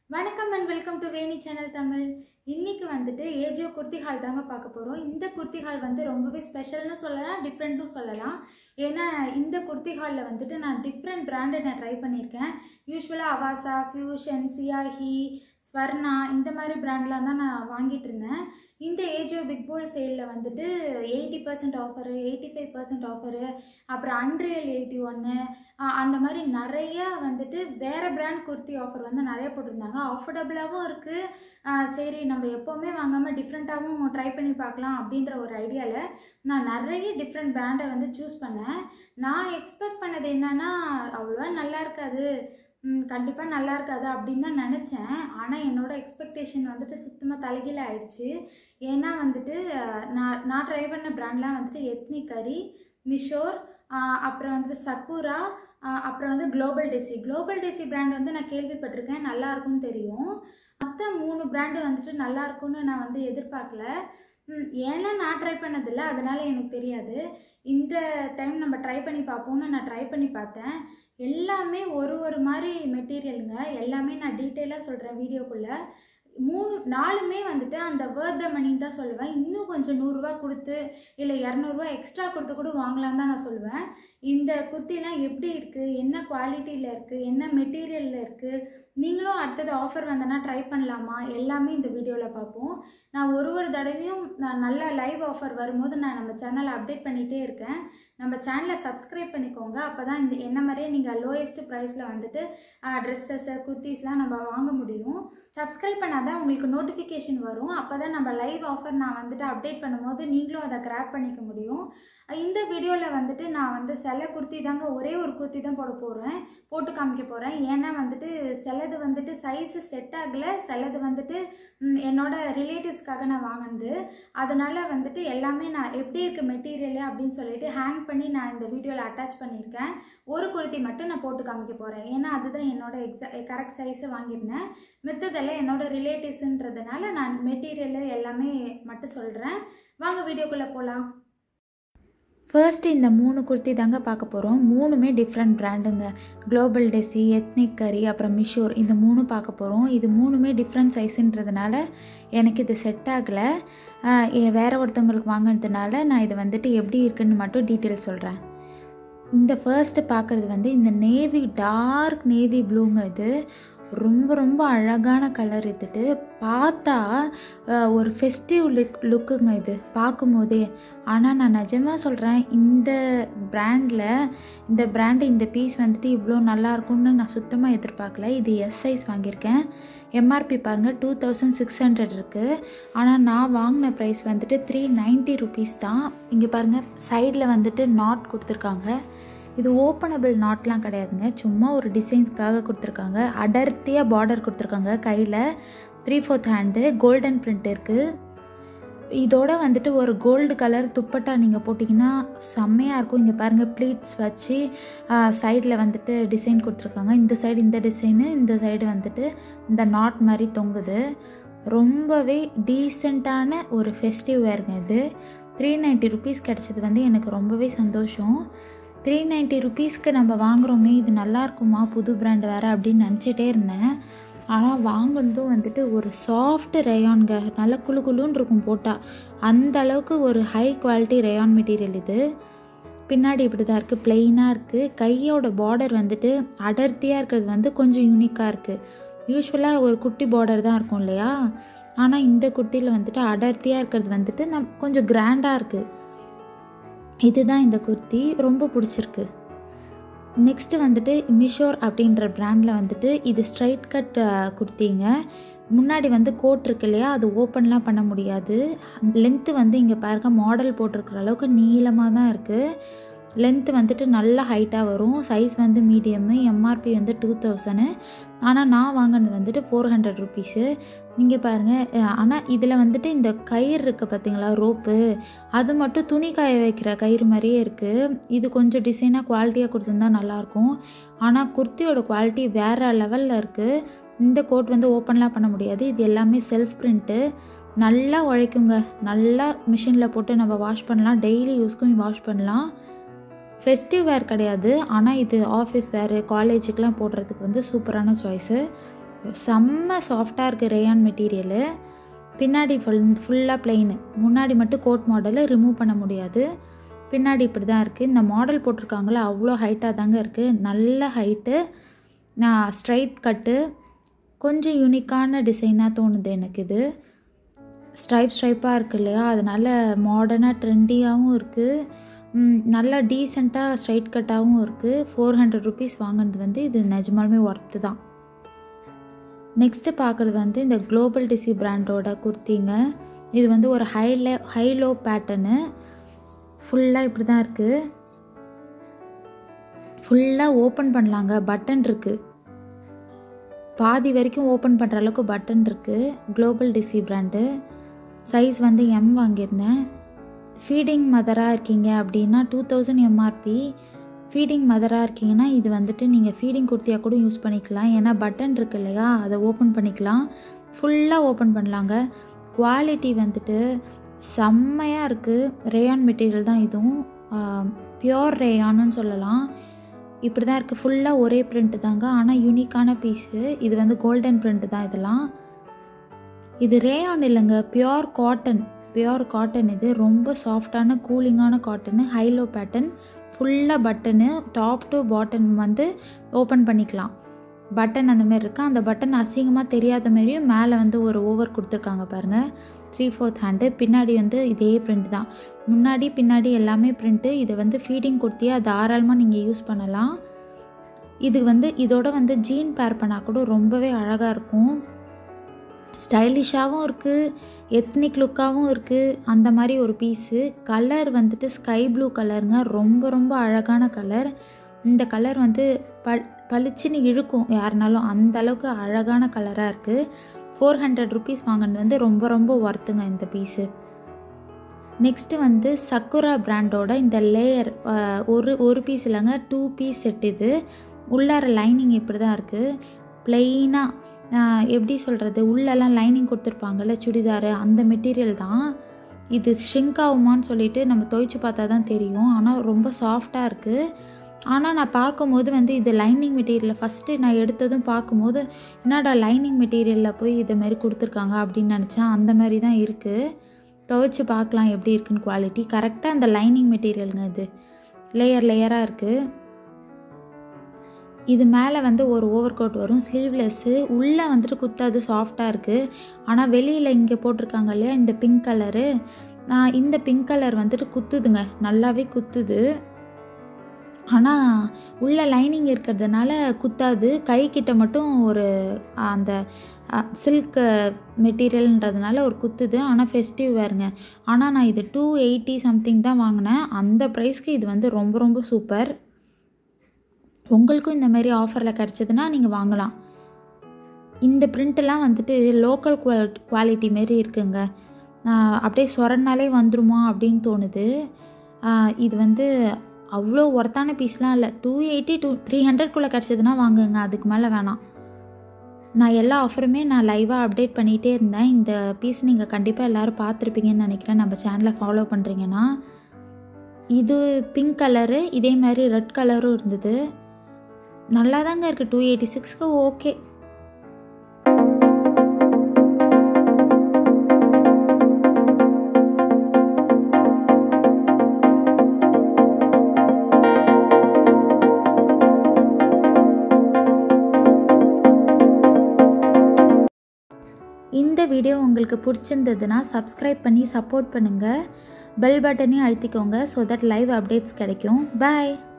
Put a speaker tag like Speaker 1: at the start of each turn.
Speaker 1: வணக்கம் and welcome to Veni channel Tamil இன்னைக்கு வந்துட்டு ஏஜோ குர்த்தி ஹால் தாங்க பார்க்க போகிறோம் இந்த குர்த்தி ஹால் வந்து ரொம்பவே ஸ்பெஷல்னு சொல்லலாம் டிஃப்ரெண்ட்டும் சொல்லலாம் ஏன்னா இந்த குர்த்தி ஹாலில் வந்துட்டு நான் டிஃப்ரெண்ட் பிராண்டை நான் ட்ரை பண்ணியிருக்கேன் யூஸ்வலாக அவாசா ஃபியூஷன் சியாஹி ஸ்வர்ணா இந்த மாதிரி பிராண்ட்லாம் தான் நான் வாங்கிட்டு இருந்தேன் இந்த ஏஜோ பிக் போல் சேலில் வந்துட்டு eighty percent offer eighty five percent offer அப்புறம் அன்ரியல் எயிட்டி ஒன்று அந்த மாதிரி நிறைய வந்துட்டு வேறு பிராண்ட் குர்த்தி ஆஃபர் வந்து நிறைய போட்டிருந்தாங்க அஃபோர்டபுளாகவும் இருக்குது சரி நம்ம எப்போவுமே வாங்காமல் டிஃப்ரெண்ட்டாகவும் ட்ரை பண்ணி பார்க்கலாம் அப்படின்ற ஒரு ஐடியாவில் நான் நிறைய டிஃப்ரெண்ட் பிராண்டை வந்து சூஸ் பண்ணேன் நான் எக்ஸ்பெக்ட் பண்ணது என்னென்னா அவ்வளோவா நல்லா இருக்காது கண்டிப்பாக நல்லா இருக்காது அப்படின்னு தான் நினச்சேன் ஆனால் என்னோட எக்ஸ்பெக்டேஷன் வந்துட்டு சுத்தமாக தலைகீழ ஆயிடுச்சு ஏன்னா வந்துட்டு அஹ், நான் நான் ட்ரை பண்ண பிராண்ட்லாம் வந்துட்டு எத்னிக் கரி மிஷோர் ஆஹ், அப்புறம் வந்துட்டு சக்குரா ஆஹ், அப்புறம் வந்து global Desi global Desi brand வந்து நான் கேள்விப்பட்டிருக்கேன் நல்லா இருக்கும்னு தெரியும் மற்ற மூணு பிராண்டு வந்துட்டு நல்லா இருக்கும்னு நான் வந்து எதிர்பார்க்கல ம், ஏன்னா நான் ட்ரை பண்ணதில்லை அதனால் எனக்கு தெரியாது இந்த டைம் நம்ம ட்ரை பண்ணி பார்ப்போம்னு நான் ட்ரை பண்ணி பார்த்தேன் எல்லாமே ஒரு ஒரு மாதிரி மெட்டீரியலுங்க எல்லாமே நான் டீட்டெயிலாக சொல்கிறேன் வீடியோக்குள்ளே மூணு நாலுமே வந்துட்டு அந்த வேர்த் த மணின்னு தான் சொல்லுவேன் இன்னும் கொஞ்சம் நூறுரூவா கொடுத்து இல்லை இரநூறுவா எக்ஸ்ட்ரா கொடுத்து கூட வாங்கலாம் தான் நான் சொல்லுவேன் இந்த குர்த்திலாம் எப்படி இருக்குது என்ன குவாலிட்டியில் இருக்குது என்ன மெட்டீரியலில் இருக்குது நீங்களும் அடுத்தது ஆஃபர் வந்தனா ட்ரை பண்ணலாமா எல்லாமே இந்த வீடியோவில் பார்ப்போம் நான் ஒரு ஒரு தடவையும் நான் நல்ல லைவ் ஆஃபர் வரும்போது நான் நம்ம சேனலை அப்டேட் பண்ணிகிட்டே இருக்கேன் நம்ம சேனலை சப்ஸ்கிரைப் பண்ணிக்கோங்க அப்போ தான் இந்த என்ன மாதிரியே நீங்கள் லோயஸ்ட் ப்ரைஸில் வந்துட்டு ட்ரெஸ்ஸஸ்ஸு குர்த்திஸ்லாம் நம்ம வாங்க முடியும் சப்ஸ்கிரைப் பண்ணால் தான் உங்களுக்கு நோட்டிஃபிகேஷன் வரும் அப்போ தான் நம்ம லைவ் ஆஃபர் நான் வந்துட்டு அப்டேட் பண்ணும்போது நீங்களும் அதை கிராப் பண்ணிக்க முடியும் இந்த வீடியோவில் வந்துட்டு நான் வந்து சில குர்த்தி தாங்க ஒரே ஒரு குர்த்தி தான் போட போகிறேன் போட்டு காமிக்க போகிறேன் ஏன்னா வந்துட்டு சிலது வந்துட்டு சைஸு செட் ஆகலை சிலது வந்துட்டு ம், என்னோட ரிலேட்டிவ்ஸ்க்காக நான் வாங்கினது அதனால் வந்துட்டு எல்லாமே நான் எப்படி இருக்குது மெட்டீரியல் அப்படின்னு சொல்லிட்டு ஹேங் பண்ணி நான் இந்த வீடியோவில் அட்டாச் பண்ணியிருக்கேன் ஒரு குர்த்தி மட்டும் நான் போட்டு காமிக்க போகிறேன் ஏன்னா அதுதான் என்னோட எக்ஸா கரெக்ட் சைஸை வாங்கியிருந்தேன் மித்ததெல்லாம் என்னோட ரிலேட்டிவ்ஸுன்றதுனால நான் மெட்டீரியல் எல்லாமே மட்டும் சொல்கிறேன் வாங்க வீடியோக்குள்ளே போகலாம் ஃபர்ஸ்ட் இந்த மூணு குர்த்தி தாங்க பார்க்க போகிறோம் மூணுமே டிஃப்ரெண்ட் பிராண்டுங்க குளோபல் டெசி எத்னிக் கரி அப்புறம் மிஷோர் இந்த மூணும் பார்க்க போகிறோம் இது மூணுமே டிஃப்ரெண்ட் சைஸுன்றதுனால எனக்கு இது செட் ஆகலை வேற ஒருத்தவங்களுக்கு வாங்கினதுனால நான் இது வந்துட்டு எப்படி இருக்குன்னு மட்டும் டீட்டெயில் சொல்கிறேன் இந்த ஃபர்ஸ்ட்டு பார்க்குறது வந்து இந்த நேவி டார்க் நேவி ப்ளூங்க இது ரொம்ப ரொம்ப அழகான கலர் இதுட்டு பார்த்தா அஹ், ஒரு ஃபெஸ்டிவ் லுக் லுக்குங்க இது பார்க்கும்போதே ஆனால் நான் நிஜமாக சொல்கிறேன் இந்த பிராண்டில் இந்த பிராண்டு இந்த பீஸ் வந்துட்டு இவ்வளோ நல்லா இருக்கும்னு நான் சுத்தமாக எதிர்பார்க்கல இது எஸ் சைஸ் வாங்கியிருக்கேன் எம்ஆர்பி பாருங்கள் டூ தௌசண்ட் சிக்ஸ் ஹண்ட்ரட் இருக்குது ஆனால் நான் வாங்கின ப்ரைஸ் வந்துட்டு த்ரீ நைன்ட்டி ருபீஸ் தான் இங்கே பாருங்கள் சைடில் வந்துட்டு நாட் கொடுத்துருக்காங்க இது ஓப்பனபிள் நாட்லாம் கிடையாதுங்க சும்மா ஒரு டிசைன்ஸ்க்காக கொடுத்துருக்காங்க அடர்த்தியாக பார்டர் கொடுத்துருக்காங்க கையில் three fourth hand golden print இருக்குது இதோட வந்துட்டு ஒரு கோல்டு கலர் துப்பட்டா நீங்கள் போட்டிங்கன்னா செம்மையாக இருக்கும் இங்கே பாருங்கள் ப்ளீட்ஸ் வச்சு சைடில் வந்துட்டு டிசைன் கொடுத்துருக்காங்க இந்த சைடு இந்த டிசைனு இந்த சைடு வந்துட்டு இந்த நாட் மாதிரி தொங்குது ரொம்பவே டீசெண்டான ஒரு ஃபெஸ்டிவ் வேறுங்க இது த்ரீ நைன்ட்டி ருபீஸ் கிடச்சது வந்து எனக்கு ரொம்பவே சந்தோஷம் த்ரீ நைன்ட்டி ருபீஸ்க்கு நம்ம வாங்குகிறோமே இது நல்லா இருக்குமா புது பிராண்ட் வேறு அப்படின்னு நினச்சிட்டே இருந்தேன் ஆனால் வாங்கினதும் வந்துட்டு ஒரு சாஃப்ட் ரேயான்ங்க நல்ல குளு குளுன்னு இருக்கும் போட்டால் அந்த அளவுக்கு ஒரு ஹை குவாலிட்டி ரேயான் மெட்டீரியல் இது பின்னாடி இப்படி தான் இருக்குது பிளெயினாக இருக்குது கையோட பார்டர் வந்துட்டு அடர்த்தியாக இருக்கிறது வந்து கொஞ்சம் யூனிக்காக இருக்குது யூஸ்வலாக ஒரு குட்டி பார்டர் தான் இருக்கும் இல்லையா ஆனால் இந்த குர்த்தியில் வந்துட்டு அடர்த்தியாக இருக்கிறது வந்துட்டு நம் கொஞ்சம் கிராண்டாக இருக்குது இதுதான் இந்த குர்த்தி ரொம்ப பிடிச்சிருக்கு நெக்ஸ்ட்டு வந்துட்டு மிஷோர் அப்படின்ற பிராண்டில் வந்துட்டு இது ஸ்ட்ரைட் கட் குர்த்திங்க முன்னாடி வந்து கோட் இருக்கு இல்லையா அது ஓப்பன்லாம் பண்ண முடியாது லென்த்து வந்து இங்கே பாருங்க மாடல் போட்டிருக்கிற அளவுக்கு நீளமாக தான் இருக்குது லென்த்து வந்துட்டு நல்ல ஹைட்டாக வரும் சைஸ் வந்து மீடியமு எம்ஆர்பி வந்து டூ தௌசண்ட் ஆனால் நான் வாங்கினது வந்துட்டு ஃபோர் ஹண்ட்ரட் ருபீஸு இங்கே பாருங்கள் ஆனால் இதில் வந்துட்டு இந்த கயிறு இருக்குது பார்த்தீங்களா ரோப்பு அது மட்டும் துணி காய வைக்கிற கயிறு மாதிரியே இருக்குது இது கொஞ்சம் டிசைனாக குவாலிட்டியாக கொடுத்துருந்தா நல்லாயிருக்கும் ஆனால் குர்த்தியோட குவாலிட்டி வேறு லெவலில் இருக்குது இந்த கோட் வந்து ஓப்பன்லாம் பண்ண முடியாது இது எல்லாமே செல்ஃப் பிரிண்ட்டு நல்லா உழைக்குங்க நல்லா மிஷினில் போட்டு நம்ம வாஷ் பண்ணலாம் டெய்லி யூஸ்க்கும் வாஷ் பண்ணலாம் ஃபெஸ்டிவ் வேர் கிடையாது ஆனால் இது ஆஃபீஸ் வேறு காலேஜுக்கெலாம் போடுறதுக்கு வந்து சூப்பரான சாய்ஸு செம்ம சாஃப்டாக இருக்குது ரேயான் மெட்டீரியலு பின்னாடி ஃபுல் ஃபுல்லாக பிளெயின் முன்னாடி மட்டும் கோட் மாடலை ரிமூவ் பண்ண முடியாது பின்னாடி இப்படி தான் இருக்குது இந்த மாடல் போட்டிருக்காங்களே அவ்வளோ ஹைட்டாக தாங்க இருக்குது நல்ல ஹைட்டு நான் ஸ்ட்ரைட் கட்டு கொஞ்சம் யூனிக்கான டிசைனாக தோணுது எனக்கு இது ஸ்ட்ரைப் ஸ்ட்ரைப்பாக இருக்கு இல்லையா அதனால மாடர்னாக ட்ரெண்டியாகவும் இருக்குது நல்லா டீசெண்டாக ஸ்ட்ரைட் கட்டாகவும் இருக்குது ஃபோர் ஹண்ட்ரட் ருபீஸ் வாங்கினது வந்து இது நிஜமாலுமே ஒர்த்து தான் நெக்ஸ்ட்டு பார்க்குறது வந்து இந்த குளோபல் டிசி பிராண்டோட குர்த்திங்க இது வந்து ஒரு ஹைல ஹைலோ பேட்டர்னு ஃபுல்லாக இப்படி தான் இருக்குது ஃபுல்லாக ஓப்பன் பண்ணலாங்க பட்டன் இருக்குது பாதி வரைக்கும் ஓப்பன் பண்ணுற அளவுக்கு பட்டன் இருக்குது குளோபல் டிசி பிராண்டு சைஸ் வந்து எம் வாங்கியிருந்தேன் ஃபீடிங் மதராக இருக்கீங்க அப்படின்னா டூ தௌசண்ட் எம்ஆர்பி ஃபீடிங் மதராக இருக்கீங்கன்னா இது வந்துட்டு நீங்கள் ஃபீடிங் குர்த்தியாக கூட யூஸ் பண்ணிக்கலாம் ஏன்னா பட்டன் இருக்கு இல்லையா அதை ஓப்பன் பண்ணிக்கலாம் ஃபுல்லாக ஓப்பன் பண்ணலாங்க குவாலிட்டி வந்துட்டு செம்மையாக இருக்குது ரேயான் மெட்டீரியல் தான் இதுவும் பியோர் ரேயான்னு சொல்லலாம் இப்படி தான் இருக்குது ஃபுல்லாக ஒரே பிரிண்ட் தாங்க ஆனால் யூனிக்கான பீஸு இது வந்து கோல்டன் பிரிண்ட் தான் இதெல்லாம் இது ரேயான் இல்லைங்க பியோர் காட்டன் பியோர் காட்டன் இது ரொம்ப சாஃப்டான கூலிங்கான காட்டனு ஹைலோ பேட்டர்ன் ஃபுல்லாக பட்டனு டாப் டு பாட்டன் வந்து ஓப்பன் பண்ணிக்கலாம் பட்டன் அந்த மாதிரி இருக்குது அந்த பட்டன் அசிங்கமாக தெரியாத மாதிரியும் மேலே வந்து ஒரு ஓவர் கொடுத்துருக்காங்க பாருங்கள் த்ரீ ஃபோர்த் ஹேண்டு பின்னாடி வந்து இதே பிரிண்ட் தான் முன்னாடி பின்னாடி எல்லாமே பிரிண்ட்டு இதை வந்து ஃபீடிங் குர்த்தியாக தாராளமாக நீங்கள் யூஸ் பண்ணலாம் இது வந்து இதோட வந்து ஜீன் பேர் பண்ணால் கூட ரொம்பவே அழகாக இருக்கும் ஸ்டைலிஷாகவும் இருக்குது எத்னிக் லுக்காகவும் இருக்குது அந்த மாதிரி ஒரு பீஸு கலர் வந்துட்டு ஸ்கை ப்ளூ கலருங்க ரொம்ப ரொம்ப அழகான கலர் இந்த கலர் வந்து ப பளிச்சுன்னு இழுக்கும் யாருனாலும் அந்த அளவுக்கு அழகான கலராக இருக்குது ஃபோர் ஹண்ட்ரட் ருபீஸ் வாங்கினது வந்து ரொம்ப ரொம்ப ஒர்த்துங்க இந்த பீஸு நெக்ஸ்ட்டு வந்து சக்குரா பிராண்டோட இந்த லேயர் ஒரு ஒரு பீஸ் இல்லைங்க டூ பீஸ் செட் இது உள்ளார லைனிங் இப்படி தான் இருக்குது ப்ளெயினாக எப்படி சொல்கிறது உள்ளெல்லாம் லைனிங் கொடுத்துருப்பாங்கல்ல சுடிதாரு அந்த மெட்டீரியல் தான் இது ஷ்ரிங்க் ஆகுமான்னு சொல்லிட்டு நம்ம துவைச்சு பார்த்தா தான் தெரியும் ஆனால் ரொம்ப சாஃப்டாக இருக்குது ஆனால் நான் பார்க்கும்போது வந்து இது லைனிங் மெட்டீரியல் ஃபஸ்ட்டு நான் எடுத்ததும் பார்க்கும்போது என்னடா லைனிங் மெட்டீரியலில் போய் இதை மாதிரி கொடுத்துருக்காங்க அப்படின்னு நினச்சேன் அந்த மாதிரி தான் இருக்குது துவைச்சு பார்க்கலாம் எப்படி இருக்குன்னு குவாலிட்டி கரெக்டாக அந்த லைனிங் மெட்டீரியலுங்க இது லேயர் லேயராக இருக்குது இது மேலே வந்து ஒரு ஓவர் கோட் வரும் ஸ்லீவ்லெஸ்ஸு உள்ளே வந்துட்டு குத்தாது சாஃப்டாக இருக்குது ஆனால் வெளியில் இங்கே போட்டிருக்காங்க இல்லையா இந்த பிங்க் கலரு இந்த பிங்க் கலர் வந்துட்டு குத்துதுங்க நல்லாவே குத்துது ஆனால் உள்ள லைனிங் இருக்கிறதுனால குத்தாது கை கிட்ட மட்டும் ஒரு அந்த சில்க் மெட்டீரியல்ன்றதுனால ஒரு குத்துது ஆனால் ஃபெஸ்டிவ் வேறுங்க ஆனால் நான் இது டூ எயிட்டி சம்திங் தான் வாங்கினேன் அந்த ப்ரைஸ்க்கு இது வந்து ரொம்ப ரொம்ப சூப்பர் உங்களுக்கும் இந்த மாதிரி ஆஃபரில் கிடச்சதுன்னா நீங்கள் வாங்கலாம் இந்த பிரிண்ட்டெல்லாம் வந்துட்டு லோக்கல் குவால் குவாலிட்டி மாரி இருக்குங்க அப்படியே சொரனாலே வந்துருமா அப்படின்னு தோணுது இது வந்து அவ்வளோ ஒர்த்தான பீஸ்லாம் இல்லை டூ எயிட்டி டூ த்ரீ ஹண்ட்ரட்குள்ளே கிடச்சதுன்னா வாங்குங்க அதுக்கு மேலே வேணாம் நான் எல்லா ஆஃபருமே நான் லைவாக அப்டேட் பண்ணிகிட்டே இருந்தேன் இந்த பீஸ் நீங்கள் கண்டிப்பாக எல்லோரும் பார்த்துருப்பீங்கன்னு நினைக்கிறேன் நம்ம சேனலை ஃபாலோ பண்ணுறீங்கன்னா இது பிங்க் கலரு இதே மாதிரி ரெட் கலரும் இருந்தது நல்லா தாங்க இருக்குது டூ எயிட்டி சிக்ஸ்க்கு ஓகே இந்த வீடியோ உங்களுக்கு பிடிச்சிருந்ததுன்னா சப்ஸ்கிரைப் பண்ணி சப்போர்ட் பண்ணுங்கள் பெல் பட்டனையும் அழுத்திக்கோங்க ஸோ தட் லைவ் அப்டேட்ஸ் கிடைக்கும் பாய்